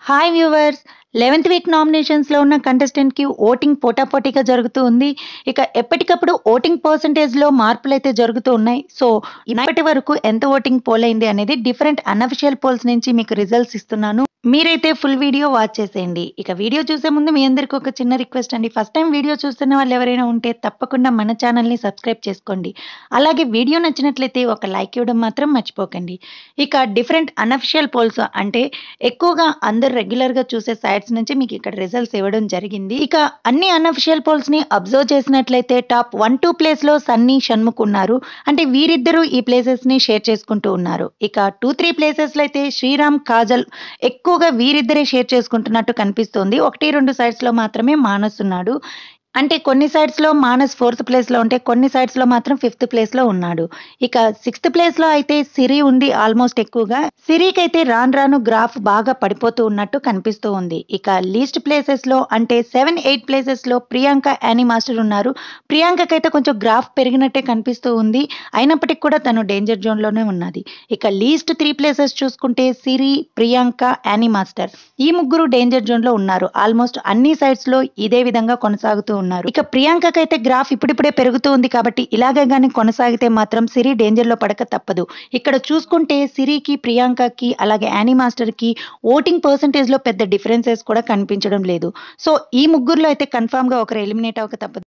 hi viewers eleventh week నామినేషన్స్లో ఉన్న కంటెస్టెంట్కి ఓటింగ్ పోటాపోటీగా జరుగుతూ ఉంది ఇక ఎప్పటికప్పుడు ఓటింగ్ పర్సంటేజ్లో మార్పులు అయితే జరుగుతూ ఉన్నాయి సో ఇప్పటి వరకు ఎంత ఓటింగ్ పోల్ అయింది అనేది డిఫరెంట్ అన్అఫిషియల్ పోల్స్ నుంచి మీకు రిజల్ట్స్ ఇస్తున్నాను మీరైతే ఫుల్ వీడియో వాచ్ చేసేయండి ఇక వీడియో చూసే ముందు మీ అందరికీ ఒక చిన్న రిక్వెస్ట్ అండి ఫస్ట్ టైం వీడియో చూస్తున్న వాళ్ళు ఎవరైనా ఉంటే తప్పకుండా మన ఛానల్ని సబ్స్క్రైబ్ చేసుకోండి అలాగే వీడియో నచ్చినట్లయితే ఒక లైక్ ఇవ్వడం మాత్రం మర్చిపోకండి ఇక డిఫరెంట్ అన్అఫిషియల్ పోల్స్ అంటే ఎక్కువగా అందరు రెగ్యులర్గా చూసే సైట్స్ నుంచి మీకు ఇక్కడ రిజల్ట్స్ ఇవ్వడం జరిగింది ఇక అన్ని అన్అఫిషియల్ పోల్స్ ని అబ్జర్వ్ చేసినట్లయితే టాప్ వన్ టూ ప్లేస్ లో సన్నీ షణ్ముఖ్ ఉన్నారు అంటే వీరిద్దరూ ఈ ప్లేసెస్ ని షేర్ చేసుకుంటూ ఉన్నారు ఇక టూ త్రీ ప్లేసెస్ లో అయితే శ్రీరామ్ కాజల్ ఎక్కువగా వీరిద్దరే షేర్ చేసుకుంటున్నట్టు కనిపిస్తోంది ఒకటి రెండు సైడ్స్ లో మాత్రమే మానస్ ఉన్నాడు అంటే కొన్ని sides లో మానస్ ఫోర్త్ ప్లేస్లో ఉంటే కొన్ని sides లో మాత్రం ఫిఫ్త్ ప్లేస్లో ఉన్నాడు ఇక సిక్స్త్ ప్లేస్లో అయితే సిరి ఉంది ఆల్మోస్ట్ ఎక్కువగా సిరికి అయితే రాను రాను గ్రాఫ్ బాగా పడిపోతూ ఉన్నట్టు కనిపిస్తూ ఉంది ఇక లీస్ట్ ప్లేసెస్లో అంటే సెవెన్ ఎయిట్ ప్లేసెస్లో ప్రియాంక యానీ మాస్టర్ ఉన్నారు ప్రియాంకకైతే కొంచెం గ్రాఫ్ పెరిగినట్టే కనిపిస్తూ ఉంది అయినప్పటికీ కూడా తను డేంజర్ జోన్లోనే ఉన్నది ఇక లీస్ట్ త్రీ ప్లేసెస్ చూసుకుంటే సిరి ప్రియాంక యానీ మాస్టర్ ఈ ముగ్గురు డేంజర్ జోన్లో ఉన్నారు ఆల్మోస్ట్ అన్ని sides లో ఇదే విధంగా కొనసాగుతూ ఉన్నారు ఇక ప్రియాంకకైతే గ్రాఫ్ ఇప్పుడిప్పుడే పెరుగుతూ ఉంది కాబట్టి ఇలాగే కానీ కొనసాగితే మాత్రం సిరి డేంజర్ లో పడక తప్పదు ఇక్కడ చూసుకుంటే సిరికి ప్రియాంకకి అలాగే యానీ మాస్టర్ కి ఓటింగ్ పర్సంటేజ్ లో పెద్ద డిఫరెన్సెస్ కూడా కనిపించడం లేదు సో ఈ ముగ్గురులో అయితే కన్ఫామ్ గా ఒకరు ఎలిమినేట్ అవ్వక తప్పదు